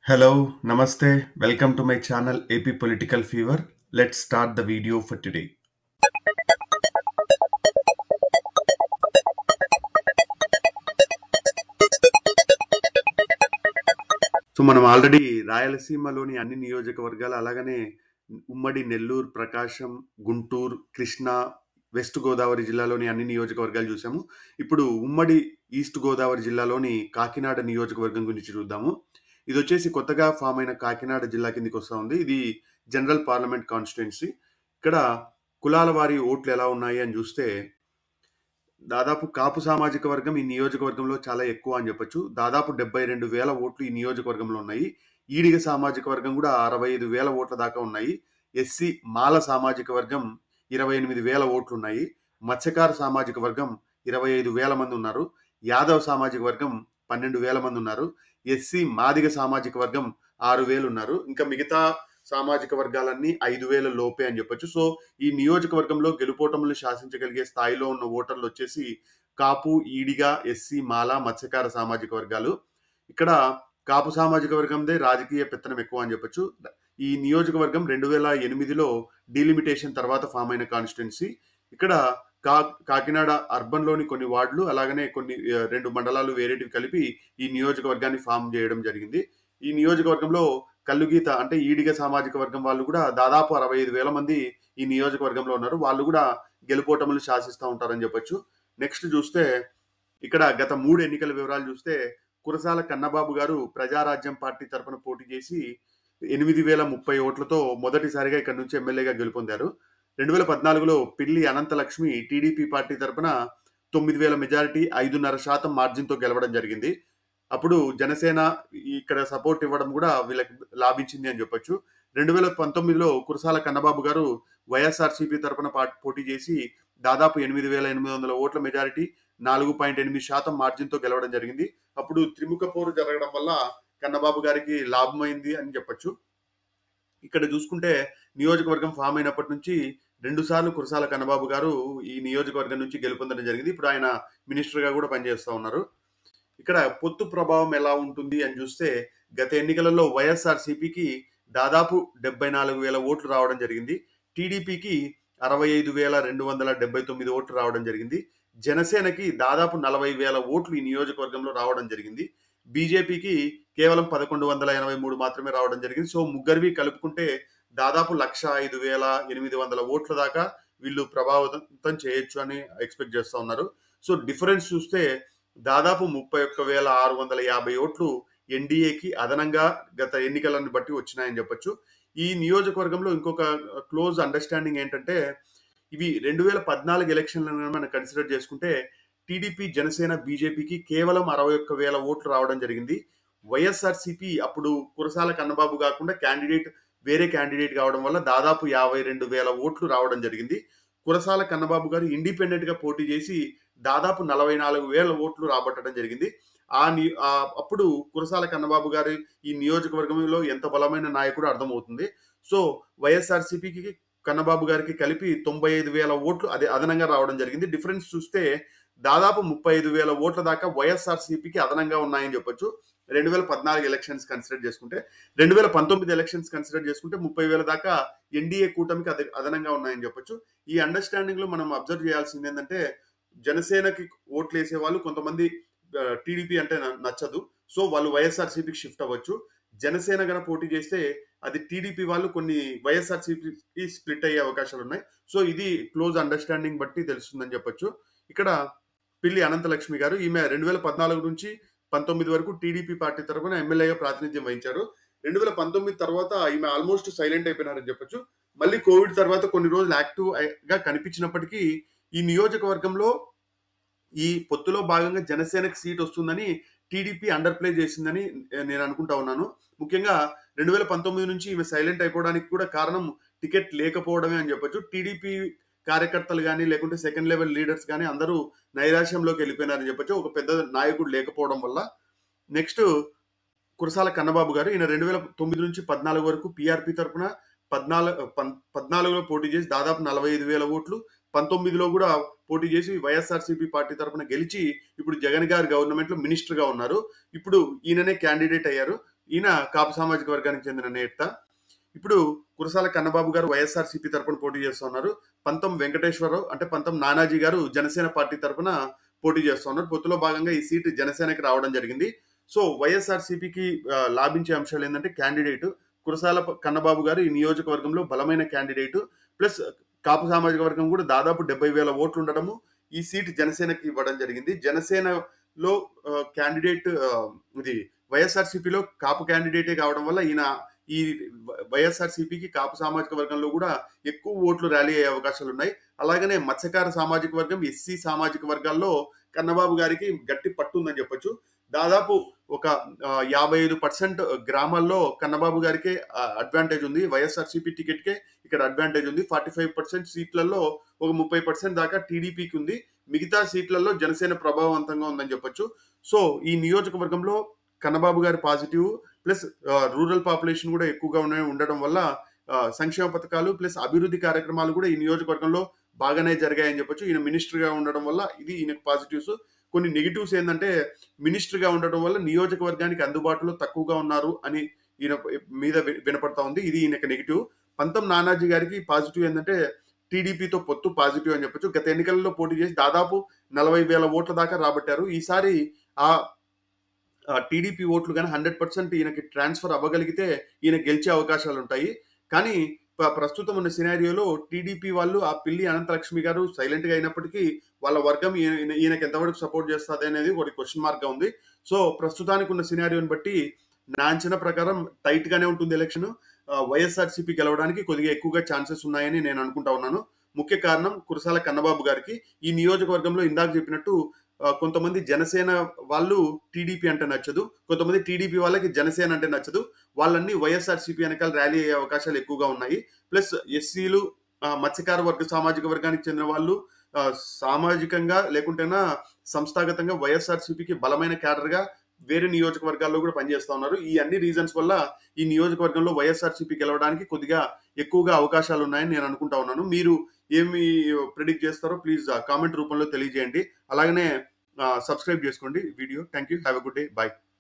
Hello, Namaste. Welcome to my channel AP Political Fever. Let's start the video for today. So మనం already రాయలసీమలోని అన్ని నియోజకవర్గాలు అలాగనే ఉమ్మడి నెల్లూరు ప్రకాశం గుంటూరు కృష్ణా వెస్ట్ గోదావరి జిల్లాలోని అన్ని నియోజకవర్గాలు చూసాము ఇప్పుడు ఉమ్మడి ఈస్ట్ గోదావరి జిల్లాలోని కాకినాడ నియోజకవర్గం గురించి చూద్దాము ఇది వచ్చేసి కొత్తగా ఫామ్ అయిన కాకినాడ జిల్లా కిందకి వస్తూ ఉంది ఇది జనరల్ పార్లమెంట్ కాన్స్టిట్యున్సీ ఇక్కడ కులాల వారి ఓట్లు ఎలా ఉన్నాయి అని చూస్తే దాదాపు కాపు సామాజిక వర్గం ఈ నియోజకవర్గంలో చాలా ఎక్కువ అని చెప్పొచ్చు దాదాపు డెబ్బై రెండు వేల ఓట్లు ఈ నియోజకవర్గంలో ఉన్నాయి ఈడిగ సామాజిక వర్గం కూడా అరవై ఐదు వేల ఓట్ల దాకా ఉన్నాయి ఎస్సీ మాల సామాజిక వర్గం ఇరవై ఎనిమిది వేల ఓట్లు ఉన్నాయి మత్స్యకార సామాజిక వర్గం ఇరవై ఐదు వేల మంది ఉన్నారు యాదవ్ సామాజిక వర్గం పన్నెండు వేల మంది ఉన్నారు ఎస్సీ మాదిగ సామాజిక వర్గం ఆరు వేలు ఉన్నారు ఇంకా మిగతా సామాజిక వర్గాలన్నీ ఐదు వేల లోపే అని చెప్పొచ్చు సో ఈ నియోజకవర్గంలో గెలుపోటములు శాసించగలిగే స్థాయిలో ఉన్న ఓటర్లు వచ్చేసి కాపు ఈడిగా ఎస్సీ మాల మత్స్యకార సామాజిక వర్గాలు ఇక్కడ కాపు సామాజిక వర్గందే రాజకీయ పెత్తనం ఎక్కువ అని చెప్పొచ్చు ఈ నియోజకవర్గం రెండు వేల ఎనిమిదిలో డీలిమిటేషన్ తర్వాత ఫామ్ అయిన కాన్స్టిట్యున్సీ ఇక్కడ కా కాకినాడ అర్బన్లోని కొన్ని వార్డులు అలాగనే కొన్ని ఆ, రెండు మండలాలు వేరేటివి కలిపి ఈ నియోజకవర్గాన్ని ఫామ్ చేయడం జరిగింది ఈ నియోజకవర్గంలో కల్లుగీత అంటే ఈడిగ సామాజిక వర్గం వాళ్ళు కూడా దాదాపు అరవై ఐదు వేల మంది ఈ నియోజకవర్గంలో ఉన్నారు వాళ్ళు కూడా గెలుపోటములు శాసిస్తూ ఉంటారని చెప్పొచ్చు నెక్స్ట్ చూస్తే ఇక్కడ గత మూడు ఎన్నికల వివరాలు చూస్తే కురసాల కన్నబాబు గారు ప్రజారాజ్యం పార్టీ తరపున పోటీ చేసి ఎనిమిది వేల ముప్పై ఓట్లతో మొదటిసారిగా ఇక్కడ నుంచి ఎమ్మెల్యేగా గెలుపొందారు రెండు వేల పద్నాలుగులో పిల్లి అనంతలక్ష్మి టీడీపీ పార్టీ తరపున తొమ్మిది వేల మెజారిటీ ఐదున్నర శాతం మార్జిన్తో గెలవడం జరిగింది అప్పుడు జనసేన ఇక్కడ సపోర్ట్ ఇవ్వడం కూడా వీళ్ళకి లాభించింది అని చెప్పొచ్చు రెండు వేల పంతొమ్మిదిలో కురసాల కన్నబాబు గారు వైఎస్ఆర్సీపీ తరపున పా- పోటీ చేసి దాదాపు ఎనిమిది వేల ఎనిమిది వందల ఓట్ల మెజారిటీ నాలుగు పాయింట్ ఎనిమిది శాతం మార్జిన్తో గెలవడం జరిగింది అప్పుడు త్రిముఖ పోరు జరగడం వల్ల కన్నబాబు గారికి లాభమైంది అని చెప్పొచ్చు ఇక్కడ చూసుకుంటే నియోజకవర్గం ఫామ్ అయినప్పటి నుంచి రెండు సార్లు కురసాల కన్నబాబు గారు ఈ నియోజకవర్గం నుంచి గెలుపొందడం జరిగింది ఇప్పుడు ఆయన మినిస్టర్ గా కూడా పనిచేస్తా ఉన్నారు ఇక్కడ పొత్తు ప్రభావం ఎలా ఉంటుంది అని చూస్తే గత ఎన్నికలలో వైఎస్ఆర్ సిపికి దాదాపు డెబ్బై నాలుగు వేల ఓట్లు రావడం జరిగింది టీడీపీకి అరవై ఐదు వేల రెండు వందల డెబ్బై తొమ్మిది ఓట్లు రావడం జరిగింది జనసేనకి దాదాపు నలభై వేల ఓట్లు ఈ నియోజకవర్గంలో రావడం జరిగింది బీజేపీకి కేవలం పదకొండు వందల ఎనభై మూడు మాత్రమే రావడం జరిగింది సో ముగ్గురివి కలుపుకుంటే దాదాపు లక్ష ఐదు వేల ఎనిమిది వందల ఓట్ల దాకా వీళ్ళు ప్రభావితం చేయొచ్చు అని ఎక్స్పెక్ట్ చేస్తూ ఉన్నారు సో డిఫరెన్స్ చూస్తే దాదాపు ముప్పై ఒక్క వేల ఆరు వందల యాభై ఓట్లు ఎన్డీఏకి అదనంగా గత ఎన్నికలను బట్టి వచ్చినాయని చెప్పొచ్చు ఈ నియోజకవర్గంలో ఇంకొక క్లోజ్ అండర్స్టాండింగ్ ఏంటంటే ఇవి రెండు వేల పద్నాలుగు ఎలక్షన్లను మనం కన్సిడర్ చేసుకుంటే టీడీపీ జనసేన బీజేపీకి కేవలం అరవై ఒక్క వేల ఓట్లు రావడం జరిగింది వైఎస్ఆర్సీపీ అప్పుడు కురసాల కన్నబాబు కాకుండా క్యాండిడేట్ వేరే క్యాండిడేట్ కావడం వల్ల దాదాపు యాభై రెండు వేల ఓట్లు రావడం జరిగింది కురసాల కన్నబాబు గారు ఇండిపెండెంట్ గా పోటీ చేసి దాదాపు నలభై నాలుగు వేల ఓట్లు రాబట్టడం జరిగింది ఆ ని ఆ అప్పుడు కురసాల కన్నబాబు గారి ఈ నియోజకవర్గంలో ఎంత బలమైన నాయకుడు అర్థమవుతుంది సో వైఎస్ఆర్సీపీకి కన్నబాబు గారికి కలిపి తొంభై ఐదు వేల ఓట్లు అదే అదనంగా రావడం జరిగింది డిఫరెన్స్ చూస్తే దాదాపు ముప్పై ఐదు వేల ఓట్ల దాకా వైఎస్ఆర్సీపీకి అదనంగా ఉన్నాయని చెప్పొచ్చు రెండు వేల పద్నాలుగు ఎలక్షన్స్ కన్సిడర్ చేసుకుంటే రెండు వేల పంతొమ్మిది ఎలక్షన్స్ కన్సిడర్ చేసుకుంటే ముప్పై వేల దాకా ఎన్డీఏ కూటమికి అద అదనంగా ఉన్నాయని చెప్పొచ్చు ఈ అండర్స్టాండింగ్ లో మనం అబ్జర్వ్ చేయాల్సింది ఏంటంటే జనసేనకి ఓట్లు వేసే వాళ్ళు కొంతమంది టీడీపీ అంటే న- నచ్చదు సో వాళ్ళు వైఎస్ఆర్సీపీకి షిఫ్ట్ అవ్వచ్చు జనసేన గన పోటీ చేస్తే అది టీడీపీ వాళ్ళు కొన్ని వైఎస్ఆర్సీపీకి స్ప్లిట్ అయ్యే అవకాశాలు ఉన్నాయి సో ఇది క్లోజ్ అండర్స్టాండింగ్ బట్టి తెలుస్తుందని చెప్పొచ్చు ఇక్కడ పిల్లి అనంతలక్ష్మి గారు ఈమె రెండు వేల పద్నాలుగు నుంచి పంతొమ్మిది వరకు టీడీపీ పార్టీ తరఫున ఎమ్మెల్యేగా ప్రాతినిధ్యం వహించారు రెండు వేల పంతొమ్మిది తర్వాత ఈమె ఆల్మోస్ట్ సైలెంట్ అయిపోయినారని చెప్పొచ్చు మళ్ళీ కోవిడ్ తర్వాత కొన్ని రోజులు యాక్టివ్ గా కనిపించినప్పటికీ ఈ నియోజకవర్గంలో ఈ పొత్తులో భాగంగా జనసేనకి సీట్ వస్తుందని టీడీపీ అండర్ ప్లే చేసిందని నేను అనుకుంటా ఉన్నాను ముఖ్యంగా రెండు వేల పంతొమ్మిది నుంచి ఈమె సైలెంట్ అయిపోవడానికి కూడా కారణం టికెట్ లేకపోవడమే అని చెప్పొచ్చు టీడీపీ కార్యకర్తలు కానీ లేకుంటే సెకండ్ లెవెల్ లీడర్స్ కానీ అందరూ నైరాశ్యంలోకి వెళ్ళిపోయినారని చెప్పొచ్చు ఒక పెద్ద నాయకుడు లేకపోవడం వల్ల నెక్స్ట్ కురసాల కన్నబాబు గారు ఈయన రెండు వేల తొమ్మిది నుంచి పద్నాలుగు వరకు పీఆర్పీ తరపున పద్నాలుగు పన్- పద్నాలుగులో పోటీ చేసి దాదాపు నలభై ఐదు వేల ఓట్లు పంతొమ్మిదిలో కూడా పోటీ చేసి వైఎస్ఆర్సీపీ పార్టీ తరపున గెలిచి ఇప్పుడు జగన్ గారి గవర్నమెంట్ లో మినిస్టర్ గా ఉన్నారు ఇప్పుడు ఈయననే క్యాండిడేట్ అయ్యారు ఈయన కాపు సామాజిక వర్గానికి చెందిన నేత ఇప్పుడు కురసాల కన్నబాబు గారు వైఎస్ఆర్సీపీ తరపున పోటీ చేస్తున్నారు పంతం వెంకటేశ్వరరావు అంటే పంతం నానాజీ గారు జనసేన పార్టీ తరపున పోటీ చేస్తున్నారు పొత్తులో భాగంగా ఈ సీటు జనసేనకి రావడం జరిగింది సో వైఎస్ఆర్సీపీకి లాభించే అంశాలు ఏంటంటే క్యాండిడేట్ కురసాల కన్నబాబు గారు ఈ నియోజకవర్గంలో బలమైన క్యాండిడేట్ ప్లస్ కాపు సామాజిక వర్గం కూడా దాదాపు డెబ్బై వేల ఓట్లు ఉండడము ఈ సీటు జనసేనకి ఇవ్వడం జరిగింది జనసేనలో క్యాండిడేట్ ఇది వైఎస్ఆర్సీపీలో కాపు క్యాండిడేటే కావడం వల్ల ఈయన ఈ వైఎస్ఆర్సీపీకి కాపు సామాజిక వర్గంలో కూడా ఎక్కువ ఓట్లు ర్యాలీ అయ్యే అవకాశాలు ఉన్నాయి అలాగనే మత్స్యకార సామాజిక వర్గం ఎస్సీ సామాజిక వర్గాల్లో కన్నబాబు గారికి గట్టి పట్టు ఉందని చెప్పొచ్చు దాదాపు ఒక ఆ, యాభై ఐదు పర్సెంట్ గ్రామాల్లో కన్నబాబు గారికే అడ్వాంటేజ్ ఉంది వైఎస్ఆర్సీపీ టికెట్కే ఇక్కడ అడ్వాంటేజ్ ఉంది ఫార్టీ ఫైవ్ పర్సెంట్ సీట్లలో ఒక ముప్పై పర్సెంట్ దాకా టీడీపీకి ఉంది మిగతా సీట్లలో జనసేన ప్రభావవంతంగా ఉందని చెప్పొచ్చు సో ఈ నియోజకవర్గంలో కన్నబాబు గారి పాజిటివ్ ప్లస్ రూరల్ పాపులేషన్ కూడా ఎక్కువగా ఉన్న ఉండడం వల్ల ఆ, సంక్షేమ పథకాలు ప్లస్ అభివృద్ధి కార్యక్రమాలు కూడా ఈ నియోజకవర్గంలో బాగానే జరిగాయని చెప్పొచ్చు ఈయన మినిస్టర్గా ఉండడం వల్ల ఇది ఈయనకు పాజిటివ్స్ కొన్ని నెగిటివ్స్ ఏంటంటే మినిస్టర్గా ఉండడం వల్ల నియోజకవర్గానికి అందుబాటులో తక్కువగా ఉన్నారు అని ఈయన మీద వి- వినపడతా ఉంది ఇది ఈయనకు నెగిటివ్ పంతం నానాజీ గారికి పాజిటివ్ ఏంటంటే టీడీపీతో పొత్తు పాజిటివ్ అని చెప్పొచ్చు గత ఎన్నికలలో పోటీ చేసి దాదాపు నలభై వేల ఓట్ల దాకా రాబట్టారు ఈసారి ఆ టీడీపీ ఓట్లు కానీ హండ్రెడ్ పర్సెంట్ ఈయనకి ట్రాన్స్ఫర్ అవ్వగలిగితే ఈయన గెలిచే అవకాశాలు ఉంటాయి కానీ ప- ప్రస్తుతం ఉన్న సినారియోలో టీడీపీ వాళ్ళు ఆ పిల్లి అనంతలక్ష్మి గారు సైలెంట్ గా అయినప్పటికీ వాళ్ళ వర్గం ఈయన- ఈయనకి ఎంతవరకు సపోర్ట్ చేస్తుంది అనేది ఒకటి క్వశ్చన్ మార్క్ గా ఉంది సో ప్రస్తుతానికి ఉన్న సినారియోని బట్టి నా అంచనా ప్రకారం టైట్ గానే ఉంటుంది ఎలక్షన్ వైఎస్ఆర్సీపీ గెలవడానికి కొద్దిగా ఎక్కువగా ఛాన్సెస్ ఉన్నాయని నేను అనుకుంటా ఉన్నాను ముఖ్య కారణం కురసాల కన్నబాబు గారికి ఈ నియోజకవర్గంలో ఇందాక చెప్పినట్టు ఆ, కొంతమంది జనసేన వాళ్ళు టీడీపీ అంటే నచ్చదు కొంతమంది టీడీపీ వాళ్ళకి జనసేన అంటే నచ్చదు వాళ్ళన్నీ వైఎస్ఆర్సీపీ వెనకాల ర్యాలీ అయ్యే అవకాశాలు ఎక్కువగా ఉన్నాయి ప్లస్ ఎస్సీలు మత్స్యకార వర్గ సామాజిక వర్గానికి చెందిన వాళ్ళు ఆ, సామాజికంగా లేకుంటేనా సంస్థాగతంగా వైఎస్ఆర్సీపీకి బలమైన క్యాడర్గా వేరే నియోజకవర్గాల్లో కూడా పనిచేస్తా ఉన్నారు ఈ అన్ని రీజన్స్ వల్ల ఈ నియోజకవర్గంలో వైఎస్ఆర్సీపీ గెలవడానికి కొద్దిగా ఎక్కువగా అవకాశాలు ఉన్నాయని నేను అనుకుంటా ఉన్నాను మీరు ఏమి ప్రిడిక్ట్ చేస్తారో ప్లీజ్ కామెంట్ రూపంలో తెలియజేయండి అలాగనే సబ్స్క్రైబ్ చేసుకోండి video thank you have a good day bye